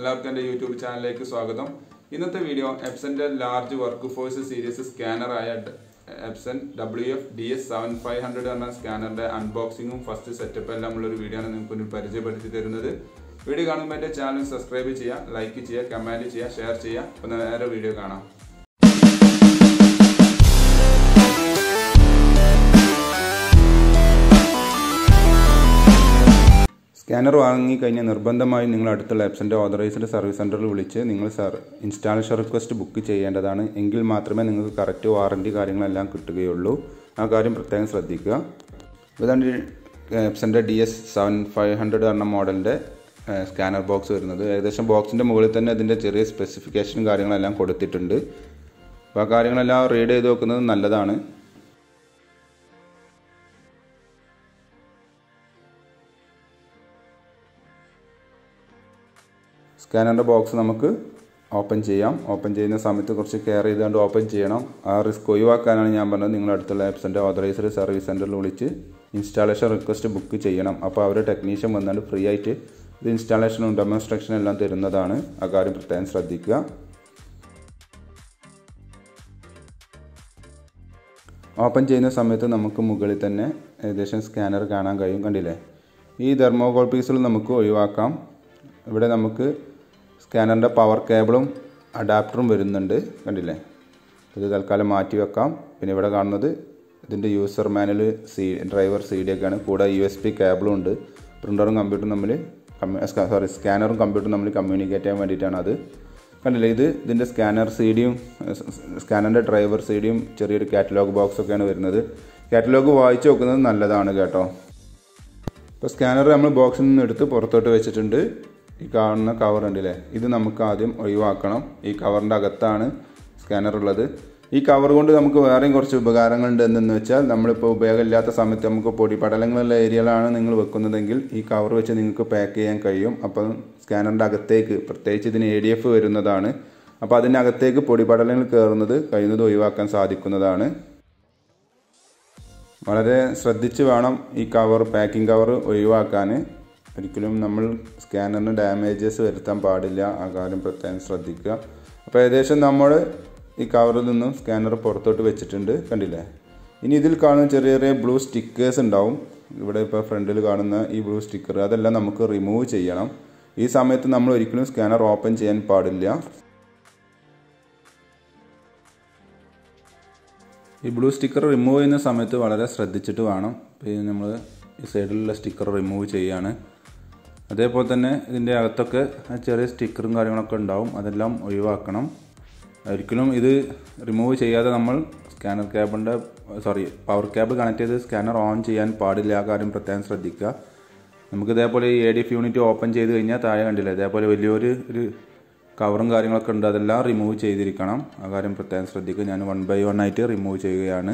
എല്ലാവർക്കും എൻ്റെ യൂട്യൂബ് ചാനലിലേക്ക് സ്വാഗതം ഇന്നത്തെ വീഡിയോ എപ്സന്റെ ലാർജ് വർക്ക് ഫോഴ്സ് സീരീസ് സ്കാനറായ Epson W F D S seven five hundred എന്ന സ്കാനറിന്റെ അൺബോക്സിങ്ങും ഫസ്റ്റ് സെറ്റപ്പ് എല്ലാം ഉള്ള ഒരു വീഡിയോ ആണ് നിങ്ങൾക്ക് മുന്നിൽ പരിചയപ്പെടുത്തി തരുന്നത് വീഡിയോ കാണുമ്പോൾ എൻ്റെ ചാനൽ സബ്സ്ക്രൈബ് ചെയ്യുക ലൈക്ക് ചെയ്യുക കമൻറ്റ് ചെയ്യുക ഷെയർ ചെയ്യുക അപ്പോൾ നേരെ വീഡിയോ കാണാം സ്കാനർ വാങ്ങിക്കഴിഞ്ഞാൽ നിർബന്ധമായും നിങ്ങൾ അടുത്തുള്ള ആപ്സിൻ്റെ ഓതറൈസ്ഡ് സർവീസ് സെൻറ്ററിൽ വിളിച്ച് നിങ്ങൾ സർ ഇൻസ്റ്റാളേഷൻ റിക്വസ്റ്റ് ബുക്ക് ചെയ്യേണ്ടതാണ് എങ്കിൽ മാത്രമേ നിങ്ങൾക്ക് കറക്റ്റ് വാറൻറ്റി കാര്യങ്ങളെല്ലാം കിട്ടുകയുള്ളൂ ആ കാര്യം പ്രത്യേകം ശ്രദ്ധിക്കുക ഇതാണ് ആപ്സിൻ്റെ D S seven five hundred എന്ന മോഡലിൻ്റെ സ്കാനർ ബോക്സ് വരുന്നത് ഏകദേശം ബോക്സിൻ്റെ മുകളിൽ തന്നെ അതിൻ്റെ ചെറിയ സ്പെസിഫിക്കേഷനും കാര്യങ്ങളെല്ലാം കൊടുത്തിട്ടുണ്ട് അപ്പോൾ ആ കാര്യങ്ങളെല്ലാം റീഡ് ചെയ്ത് നോക്കുന്നത് നല്ലതാണ് സ്കാനറിൻ്റെ ബോക്സ് നമുക്ക് ഓപ്പൺ ചെയ്യാം ഓപ്പൺ ചെയ്യുന്ന സമയത്ത് കുറച്ച് കെയർ ചെയ്തുകൊണ്ട് ഓപ്പൺ ചെയ്യണം ആ റിസ്ക് ഒഴിവാക്കാനാണ് ഞാൻ പറഞ്ഞത് നിങ്ങൾ അടുത്തുള്ള ആപ്സിൻ്റെ ഓതറൈസ്ഡ് സർവീസ് സെൻറ്ററിൽ വിളിച്ച് ഇൻസ്റ്റാളേഷൻ റിക്വസ്റ്റ് ബുക്ക് ചെയ്യണം അപ്പോൾ അവർ ടെക്നീഷ്യൻ വന്നുകൊണ്ട് ഫ്രീ ആയിട്ട് ഇത് ഇൻസ്റ്റാളേഷനും ഡെമോൺസ്ട്രക്ഷനും എല്ലാം തരുന്നതാണ് ആ കാര്യം പ്രത്യേകം ശ്രദ്ധിക്കുക ഓപ്പൺ ചെയ്യുന്ന സമയത്ത് നമുക്ക് മുകളിൽ തന്നെ ഏകദേശം സ്കാനർ കാണാൻ കഴിയും കണ്ടില്ലേ ഈ തെർമോകോൾ പീസുകൾ നമുക്ക് ഒഴിവാക്കാം ഇവിടെ നമുക്ക് സ്കാനറിൻ്റെ പവർ കേബിളും അഡാപ്റ്ററും വരുന്നുണ്ട് കണ്ടില്ലേ ഇത് തൽക്കാലം മാറ്റി വെക്കാം പിന്നെ ഇവിടെ കാണുന്നത് ഇതിൻ്റെ user manual C driver C D ഒക്കെയാണ് കൂടെ യു എസ് പി കേബിളും ഉണ്ട് പ്രിൻ്ററും കമ്പ്യൂട്ടറും തമ്മിൽ സോറി സ്കാനറും കമ്പ്യൂട്ടറും തമ്മിൽ കമ്മ്യൂണിക്കേറ്റ് ചെയ്യാൻ വേണ്ടിയിട്ടാണ് അത് കണ്ടില്ലേ ഇത് ഇതിൻ്റെ സ്കാനർ സി ഡിയും സ്കാനറിൻ്റെ ഡ്രൈവർ സി ഡിയും ചെറിയൊരു കാറ്റലോഗ് ബോക്സ് ഒക്കെയാണ് വരുന്നത് കാറ്റലോഗ് വായിച്ചു നോക്കുന്നത് നല്ലതാണ് കേട്ടോ ഇപ്പോൾ സ്കാനർ നമ്മൾ ബോക്സിൽ നിന്ന് എടുത്ത് പുറത്തോട്ട് വെച്ചിട്ടുണ്ട് ഈ കാണുന്ന കവർ ഉണ്ടല്ലേ ഇത് നമുക്ക് ആദ്യം ഒഴിവാക്കണം ഈ കവറിൻ്റെ അകത്താണ് സ്കാനർ ഉള്ളത് ഈ കവർ കൊണ്ട് നമുക്ക് വേറെയും കുറച്ച് ഉപകാരങ്ങളുണ്ട് എന്തെന്ന് വെച്ചാൽ നമ്മളിപ്പോൾ ഉപയോഗമില്ലാത്ത സമയത്ത് നമുക്ക് പൊടി പടലങ്ങളുള്ള ഏരിയയിലാണ് നിങ്ങൾ വെക്കുന്നതെങ്കിൽ ഈ കവർ വെച്ച് നിങ്ങൾക്ക് പാക്ക് ചെയ്യാൻ കഴിയും അപ്പം സ്കാനറിൻ്റെ അകത്തേക്ക് പ്രത്യേകിച്ച് ഇതിന് എ ഡി എഫ് വരുന്നതാണ് അപ്പോൾ അതിനകത്തേക്ക് പൊടിപടലങ്ങൾ കയറുന്നത് കഴിയുന്നത് ഒഴിവാക്കാൻ സാധിക്കുന്നതാണ് വളരെ ശ്രദ്ധിച്ച് വേണം ഈ കവർ പാക്കിംഗ് കവർ ഒഴിവാക്കാൻ ഒരിക്കലും നമ്മൾ സ്കാനറിന് ഡാമേജസ് വരുത്താൻ പാടില്ല ആ കാര്യം പ്രത്യേകം ശ്രദ്ധിക്കുക അപ്പോൾ ഏകദേശം നമ്മൾ ഈ കവറിൽ നിന്നും സ്കാനർ പുറത്തോട്ട് വെച്ചിട്ടുണ്ട് കണ്ടില്ലേ ഇനി ഇതിൽ കാണുന്ന ചെറിയ ചെറിയ ബ്ലൂ സ്റ്റിക്കേഴ്സ് ഉണ്ടാവും ഇവിടെ ഇപ്പോൾ ഫ്രണ്ടിൽ കാണുന്ന ഈ ബ്ലൂ സ്റ്റിക്കർ അതെല്ലാം നമുക്ക് റിമൂവ് ചെയ്യണം ഈ സമയത്ത് നമ്മൾ ഒരിക്കലും സ്കാനർ ഓപ്പൺ ചെയ്യാൻ പാടില്ല ഈ ബ്ലൂ സ്റ്റിക്കർ റിമൂവ് ചെയ്യുന്ന സമയത്ത് വളരെ ശ്രദ്ധിച്ചിട്ട് വേണം പിന്നെ നമ്മൾ ഈ സൈഡിലുള്ള സ്റ്റിക്കർ റിമൂവ് ചെയ്യാണ് അതേപോലെ തന്നെ ഇതിൻ്റെ അകത്തൊക്കെ ചെറിയ സ്റ്റിക്കറും കാര്യങ്ങളൊക്കെ ഉണ്ടാവും അതെല്ലാം ഒഴിവാക്കണം ഒരിക്കലും ഇത് റിമൂവ് ചെയ്യാതെ നമ്മൾ സ്കാനർ കേബിളിൻ്റെ സോറി പവർ കേബിൾ കണക്ട് ചെയ്ത് സ്കാനർ ഓൺ ചെയ്യാൻ പാടില്ല ആ കാര്യം പ്രത്യേകം ശ്രദ്ധിക്കുക നമുക്ക് ഇതേപോലെ ഈ A D F unit open ചെയ്ത് കഴിഞ്ഞാൽ താഴെ കണ്ടില്ല ഇതേപോലെ വലിയൊരു ഒരു കവറും കാര്യങ്ങളൊക്കെ ഉണ്ട് അതെല്ലാം റിമൂവ് ചെയ്തിരിക്കണം ആ കാര്യം പ്രത്യേകം ശ്രദ്ധിക്കുക ഞാൻ വൺ ബൈ വൺ ആയിട്ട് റിമൂവ് ചെയ്യുകയാണ്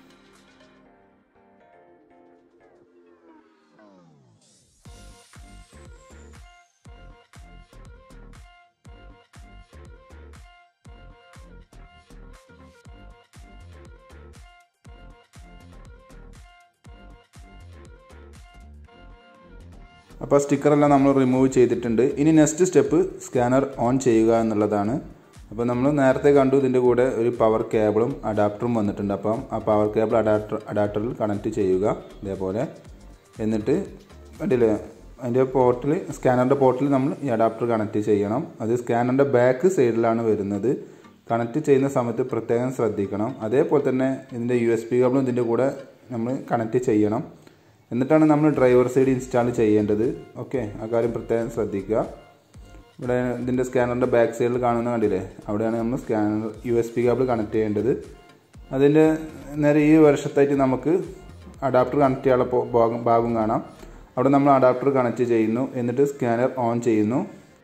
അപ്പോൾ സ്റ്റിക്കറെല്ലാം നമ്മൾ റിമൂവ് ചെയ്തിട്ടുണ്ട് ഇനി നെക്സ്റ്റ് സ്റ്റെപ്പ് സ്കാനർ ഓൺ ചെയ്യുക എന്നുള്ളതാണ് അപ്പോൾ നമ്മൾ നേരത്തെ കണ്ടു ഇതിൻ്റെ കൂടെ ഒരു പവർ കേബിളും അഡാപ്റ്ററും വന്നിട്ടുണ്ട് അപ്പം ആ പവർ കേബിൾ അഡാപ്റ്റർ അഡാപ്റ്ററിൽ കണക്ട് ചെയ്യുക ഇതേപോലെ എന്നിട്ട് കണ്ടില്ലേ അതിൻ്റെ പോർട്ടിൽ സ്കാനറിൻ്റെ പോർട്ടിൽ നമ്മൾ ഈ അഡാപ്റ്റർ കണക്ട് ചെയ്യണം അത് സ്കാനറിൻ്റെ ബാക്ക് സൈഡിലാണ് വരുന്നത് കണക്ട് ചെയ്യുന്ന സമയത്ത് പ്രത്യേകം ശ്രദ്ധിക്കണം അതേപോലെ തന്നെ ഇതിൻ്റെ യു എസ് പി കേബിളും ഇതിൻ്റെ കൂടെ നമ്മൾ കണക്ട് ചെയ്യണം എന്നിട്ടാണ് നമ്മൾ ഡ്രൈവർ സൈഡ് ഇൻസ്റ്റാൾ ചെയ്യേണ്ടത് ഓക്കെ ആ കാര്യം പ്രത്യേകം ശ്രദ്ധിക്കുക ഇവിടെ ഇതിൻ്റെ സ്കാനറിൻ്റെ ബാക്ക് സൈഡിൽ കാണുന്ന കണ്ടില്ലേ അവിടെയാണ് നമ്മൾ scanner U S B cable connect ചെയ്യേണ്ടത് അതിൻ്റെ നേരെ ഈ വർഷത്തായിട്ട് നമുക്ക് അഡാപ്റ്റർ കണക്ട് ചെയ്യാനുള്ള ഭാഗം ഭാഗം കാണാം അവിടെ നമ്മൾ അഡാപ്റ്റർ കണക്ട് ചെയ്യുന്നു എന്നിട്ട് സ്കാനർ ഓൺ ചെയ്യുന്നു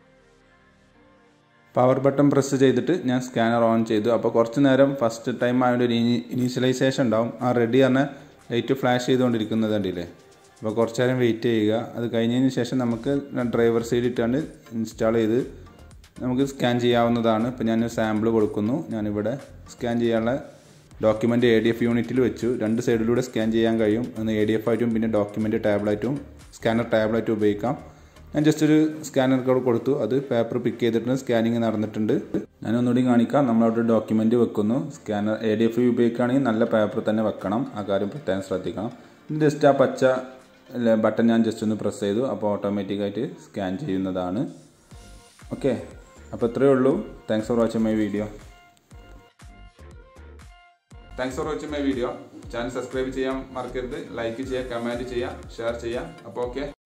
പവർ ബട്ടൺ പ്രസ് ചെയ്തിട്ട് ഞാൻ സ്കാനർ ഓൺ ചെയ്തു അപ്പോൾ കുറച്ച് നേരം ഫസ്റ്റ് ടൈം ആയതുകൊണ്ട് ഒരു ഇനീഷ്യലൈസേഷൻ ഉണ്ടാവും ആ റെഡി പറഞ്ഞ ലൈറ്റ് ഫ്ലാഷ് ചെയ്തുകൊണ്ടിരിക്കുന്നത് കണ്ടില്ലേ അപ്പോൾ കുറച്ച് നേരം വെയിറ്റ് ചെയ്യുക അത് കഴിഞ്ഞതിന് ശേഷം നമുക്ക് ഡ്രൈവർ സൈഡ് ഇട്ടാണ്ട് ഇൻസ്റ്റാൾ ചെയ്ത് നമുക്ക് സ്കാൻ ചെയ്യാവുന്നതാണ് ഇപ്പോൾ ഞാൻ സാമ്പിൾ കൊടുക്കുന്നു ഞാനിവിടെ സ്കാൻ ചെയ്യാനുള്ള ഡോക്യുമെൻ്റ് എ ഡി എഫ് യൂണിറ്റിൽ വെച്ചു രണ്ട് സൈഡിലൂടെ സ്കാൻ ചെയ്യാൻ കഴിയും ഒന്ന് എ ഡി എഫ് ആയിട്ടും പിന്നെ ഡോക്യുമെൻ്റ് ടാബ്ലറ്റും സ്കാനർ ടാബ്ലറ്റും ഉപയോഗിക്കാം ഞാൻ ജസ്റ്റ് ഒരു സ്കാനർ കോഡ് കൊടുത്തു അത് പേപ്പർ പിക്ക് ചെയ്തിട്ടുണ്ട് സ്കാനിങ് നടന്നിട്ടുണ്ട് ഞാൻ ഒന്നുകൂടി കാണിക്കാം നമ്മളവിടെ ഡോക്യുമെൻ്റ് വെക്കുന്നു സ്കാനർ എ ഡി എഫ് ഉപയോഗിക്കുകയാണെങ്കിൽ നല്ല പേപ്പർ തന്നെ വെക്കണം ആ കാര്യം പ്രത്യേകം ശ്രദ്ധിക്കണം ജസ്റ്റ് ആ പച്ച ബട്ടൺ ഞാൻ ജസ്റ്റ് ഒന്ന് പ്രസ് ചെയ്തു അപ്പോൾ ഓട്ടോമാറ്റിക്കായിട്ട് സ്കാൻ ചെയ്യുന്നതാണ് ഓക്കെ അപ്പോൾ ഇത്രയേ ഉള്ളൂ thanks for watching my video thanks for watching my video channel subscribe ചെയ്യാൻ മറക്കരുത് ലൈക്ക് ചെയ്യുക കമൻറ്റ് ചെയ്യുക ഷെയർ ചെയ്യുക അപ്പോൾ ഓക്കെ